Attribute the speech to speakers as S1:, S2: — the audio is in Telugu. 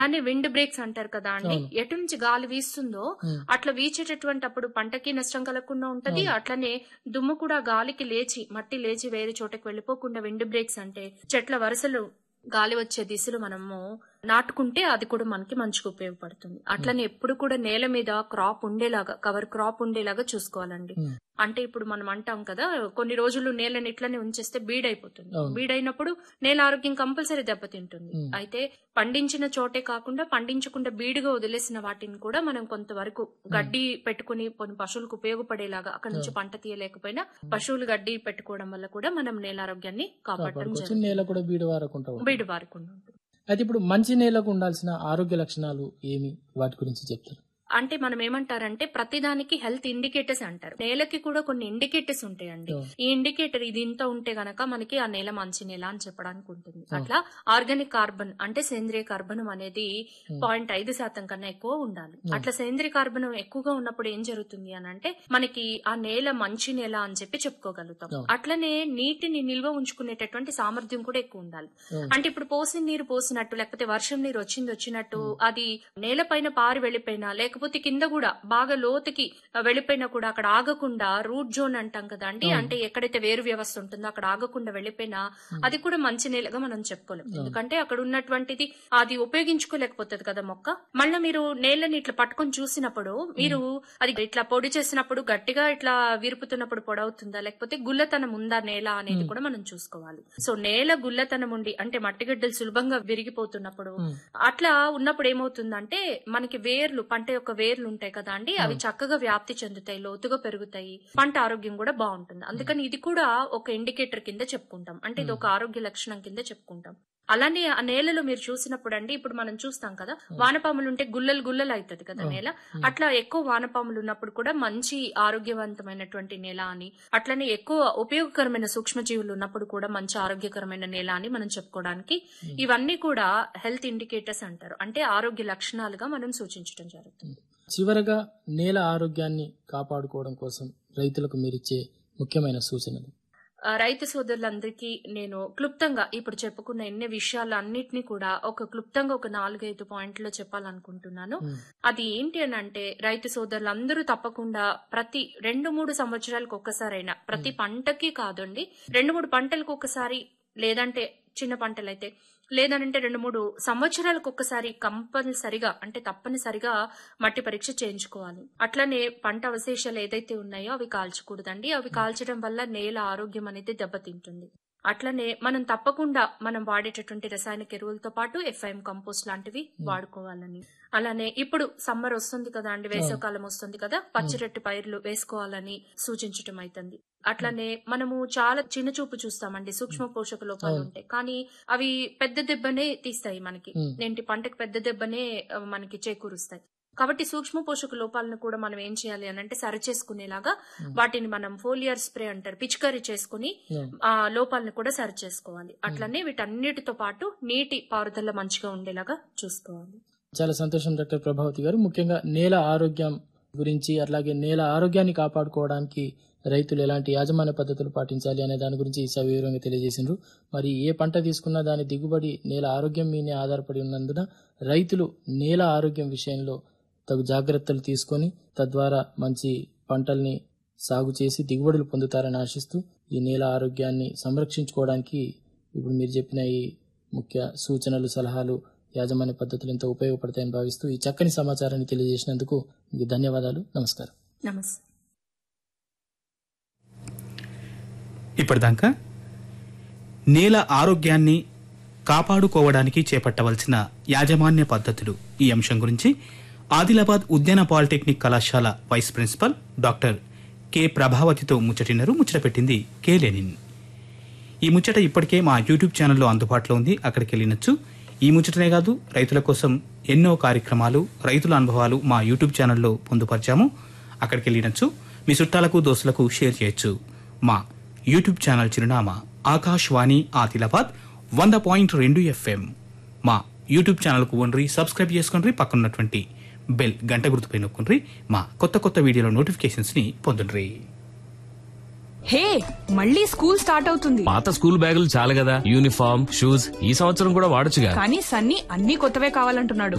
S1: అని విండ్ బ్రేక్స్ అంటారు కదా అండి
S2: అవును.
S1: ఎటు నుంచి గాలి వీస్తుందో
S2: ఉమ్.
S1: అట్లా వీచేటటువంటి అప్పుడు పంటకి నష్టం కలగకుండా ఉంటది
S2: అవును.
S1: అట్లనే దుమ్ము కూడా గాలికి లేచి మట్టి లేచి వేరే చోటకి వెళ్ళిపోకుండా విండ్ బ్రేక్స్ అంటే చెట్ల వరుసలు గాలి వచ్చే దిశలు మనము నాటుకుంటే అది కూడా మనకి మంచిగా ఉపయోగపడుతుంది అట్లనే ఎప్పుడు కూడా నేల మీద క్రాప్ ఉండేలాగా కవర్ క్రాప్ ఉండేలాగా చూసుకోవాలండి
S2: ఉమ్.
S1: అంటే ఇప్పుడు మనం అంటాం కదా కొన్ని రోజులు నేలని ఇట్లనే ఉంచేస్తే బీడైపోతుంది
S2: అవును.
S1: బీడైనప్పుడు నేల ఆరోగ్యం కంపల్సరీ దెబ్బతింటుంది
S2: ఉమ్.
S1: అయితే పండించిన చోటే కాకుండా పండించకుండా బీడుగా వదిలేసిన వాటిని కూడా మనం కొంతవరకు గడ్డి పెట్టుకుని కొన్ని పశువులకు ఉపయోగపడేలాగా అక్కడ నుంచి పంట తీయలేకపోయినా పశువులు గడ్డి పెట్టుకోవడం వల్ల కూడా మనం నేల ఆరోగ్యాన్ని కాపాడటం
S2: కాపాడుకోవచ్చు
S1: జరుగుతుంది
S2: నేల కూడా బీడు వారకుండా ఉంటుంది.
S1: బీడు వారకుండా ఉంటుంది
S2: అయితే ఇప్పుడు మంచి నేలకు ఉండాల్సిన ఆరోగ్య లక్షణాలు ఏమి వాటి గురించి చెప్తారు
S1: అంటే మనం ఏమంటారంటే ప్రతిదానికి హెల్త్ ఇండికేటర్స్ అంటారు నేలకి కూడా కొన్ని ఇండికేటర్స్ ఉంటాయండి
S2: అవును.
S1: ఈ ఇండికేటర్ ఇది ఇంత ఉంటే గనక మనకి ఆ నేల మంచి నేల అని చెప్పడానికి ఉంటుంది అట్లా ఆర్గానిక్ కార్బన్ అంటే సేంద్రియ కార్బనం అనేది పాయింట్ ఐదు శాతం కన్నా ఎక్కువ ఉండాలి అట్లా సేంద్రియ కార్బనం ఎక్కువగా ఉన్నప్పుడు ఏం జరుగుతుంది అని అంటే మనకి ఆ నేల మంచి నేల అని చెప్పి చెప్పుకోగలుగుతాం
S2: అవును.
S1: అట్లనే నీటిని నిల్వ ఉంచుకునేటటువంటి సామర్థ్యం కూడా ఎక్కువ ఉండాలి
S2: అవును.
S1: అంటే ఇప్పుడు పోసిన నీరు పోసినట్టు లేకపోతే వర్షం నీరు వచ్చింది వచ్చినట్టు అది నేల పైన పారి వెళ్ళిపోయినా లేకపోతే కింద కూడా బాగా లోతుకి వెళ్ళిపోయినా కూడా అక్కడ ఆగకుండా రూట్ జోన్ అంటాం కదా అండి అంటే ఎక్కడైతే వేరు వ్యవస్థ ఉంటుందో అక్కడ ఆగకుండా వెళ్ళిపోయినా అది కూడా మంచి నేలగా మనం చెప్పుకోలేం ఎందుకంటే అక్కడ ఉన్నటువంటిది అది ఉపయోగించుకోలేకపోతుంది కదా మొక్క మళ్ళీ మీరు నేలని ఇట్లా పట్టుకొని చూసినప్పుడు మీరు అది ఇట్లా పొడి చేసినప్పుడు గట్టిగా ఇట్లా విరుపుతున్నప్పుడు పొడవుతుందా లేకపోతే గుల్లతనం ఉందా నేల అనేది కూడా మనం చూసుకోవాలి సో నేల గుల్లతనం ఉండి అంటే మట్టిగడ్డలు సులభంగా విరిగిపోతున్నప్పుడు
S2: ఉమ్.
S1: అట్లా ఉన్నప్పుడు ఏమవుతుందంటే మనకి వేర్లు పంట యొక్క వేర్లు ఉంటాయి కదా అండి అవి చక్కగా వ్యాప్తి చెందుతాయి లోతుగా పెరుగుతాయి పంట ఆరోగ్యం కూడా బాగుంటుంది అందుకని ఇది కూడా ఒక ఇండికేటర్ కింద చెప్పుకుంటాం అంటే ఇది ఒక ఆరోగ్య లక్షణం కింద చెప్పుకుంటాం అలానే ఆ నేలలో మీరు చూసినప్పుడు అండి ఇప్పుడు మనం చూస్తాం కదా వానపాములు ఉంటే గుల్లలు గుల్లలు అవుతుంది కదా నేల అట్లా ఎక్కువ వానపాములు ఉన్నప్పుడు కూడా మంచి ఆరోగ్యవంతమైనటువంటి నేల అని అట్లనే ఎక్కువ ఉపయోగకరమైన సూక్ష్మజీవులు ఉన్నప్పుడు కూడా మంచి ఆరోగ్యకరమైన నేల అని మనం చెప్పుకోవడానికి ఇవన్నీ కూడా హెల్త్ ఇండికేటర్స్ అంటారు అంటే ఆరోగ్య లక్షణాలుగా మనం సూచించడం జరుగుతుంది
S2: చివరగా నేల ఆరోగ్యాన్ని కాపాడుకోవడం కోసం రైతులకు మీరిచ్చే ముఖ్యమైన సూచనలు
S1: ఆ, రైతు సోదరులందరికీ నేను క్లుప్తంగా ఇప్పుడు చెప్పుకున్న ఎన్ని విషయాలు అన్నిటినీ కూడా ఒక క్లుప్తంగా ఒక నాలుగైదు పాయింట్లో చెప్పాలనుకుంటున్నాను
S2: ఉమ్.
S1: అది ఏంటి అని అంటే రైతు సోదరులందరూ తప్పకుండా ప్రతి రెండు మూడు సంవత్సరాలకు ఒక్కసారైనా ప్రతి పంటకి కాదండి రెండు మూడు పంటలకు ఒకసారి లేదంటే చిన్న పంటలైతే లేదనంటే రెండు మూడు సంవత్సరాలకు ఒక్కసారి కంపల్సరిగా అంటే తప్పనిసరిగా మట్టి పరీక్ష చేయించుకోవాలి అట్లనే పంట అవశేషాలు ఏదైతే ఉన్నాయో అవి కాల్చకూడదండి అవి కాల్చడం వల్ల నేల ఆరోగ్యం అనేది దెబ్బతింటుంది అట్లనే మనం తప్పకుండా మనం వాడేటటువంటి రసాయనిక ఎరువులతో పాటు ఎఫ్ఐఎం కంపోస్ట్ లాంటివి వాడుకోవాలని అలానే ఇప్పుడు సమ్మర్ వస్తుంది కదా అండి వేసవకాలం వస్తుంది కదా పచ్చిరొట్టి పైర్లు వేసుకోవాలని సూచించటం అవుతుంది అట్లనే మనము చాలా చిన్న చూపు చూస్తామండి సూక్ష్మ పోషక లోపాలు
S2: అవును.
S1: ఉంటాయి కానీ అవి పెద్ద దెబ్బనే తీస్తాయి మనకి
S2: ఉమ్.
S1: ఏంటి పంటకి పెద్ద దెబ్బనే ఆ, మనకి చేకూరుస్తాయి కాబట్టి సూక్ష్మ పోషక లోపాలను కూడా మనం ఏం చేయాలి అని అంటే సరి చేసుకునేలాగా వాటిని మనం ఫోలియర్ స్ప్రే అంటారు పిచికారీ చేసుకుని
S2: ఉమ్.
S1: ఆ లోపాలను కూడా సరి చేసుకోవాలి అట్లనే వీటన్నిటితో పాటు నీటి పారుదల మంచిగా ఉండేలాగా చూసుకోవాలి
S2: చాలా సంతోషం డాక్టర్ ప్రభావతి గారు ముఖ్యంగా నేల ఆరోగ్యం గురించి అట్లాగే నేల ఆరోగ్యాన్ని కాపాడుకోవడానికి రైతులు ఎలాంటి యాజమాన్య పద్ధతులు పాటించాలి అనే దాని గురించి సవివరంగా తెలియజేసిండ్రు మరి ఏ పంట తీసుకున్నా దాని దిగుబడి నేల ఆరోగ్యం మీదే ఆధారపడి ఉన్నందున రైతులు నేల ఆరోగ్యం విషయంలో తగు జాగ్రత్తలు తీసుకొని తద్వారా మంచి పంటల్ని సాగు చేసి దిగుబడులు పొందుతారని ఆశిస్తూ ఈ నేల ఆరోగ్యాన్ని సంరక్షించుకోవడానికి ఇప్పుడు మీరు చెప్పిన ఈ ముఖ్య సూచనలు సలహాలు యాజమాన్య పద్ధతులు ఎంతో ఉపయోగపడతాయని భావిస్తూ ఈ చక్కని సమాచారాన్ని తెలియజేసినందుకు మీకు ధన్యవాదాలు నమస్కారం
S1: నమస్తే
S3: ఇప్పటిదాకా నేల ఆరోగ్యాన్ని కాపాడుకోవడానికి చేపట్టవలసిన యాజమాన్య పద్ధతులు ఈ అంశం గురించి ఆదిలాబాద్ ఉద్యాన పాలిటెక్నిక్ కళాశాల వైస్ ప్రిన్సిపల్ డాక్టర్ కె ప్రభావతితో ముచ్చటినరు ముచ్చట పెట్టింది కె లెనిన్ ఈ ముచ్చట ఇప్పటికే మా యూట్యూబ్ ఛానల్లో అందుబాటులో ఉంది అక్కడికి వెళ్ళినచ్చు ఈ ముచ్చటనే కాదు రైతుల కోసం ఎన్నో కార్యక్రమాలు రైతుల అనుభవాలు మా యూట్యూబ్ ఛానల్లో పొందుపరిచాము అక్కడికి వెళ్ళినచ్చు మీ చుట్టాలకు దోస్తులకు షేర్ చేయొచ్చు మా యూట్యూబ్ ఛానల్ చిరునామా ఆకాశవాణి ఆదిలాబాద్ వంద పాయింట్ రెండు ఎఫ్ఎం మా యూట్యూబ్ ఛానల్కు వండ్రి సబ్స్క్రైబ్ చేసుకుని పక్కనున్నటువంటి బెల్ గంట గుర్తుపై నొక్కుండ్రి మా కొత్త కొత్త వీడియోల నోటిఫికేషన్స్ని పొందండి
S4: హే మళ్ళీ స్కూల్ స్టార్ట్ అవుతుంది
S5: పాత స్కూల్ బ్యాగులు చాలు కదా యూనిఫామ్ షూస్ ఈ సంవత్సరం కూడా వాడొచ్చుగా
S4: కానీ సన్నీ అన్ని కొత్తవే కావాలంటున్నాడు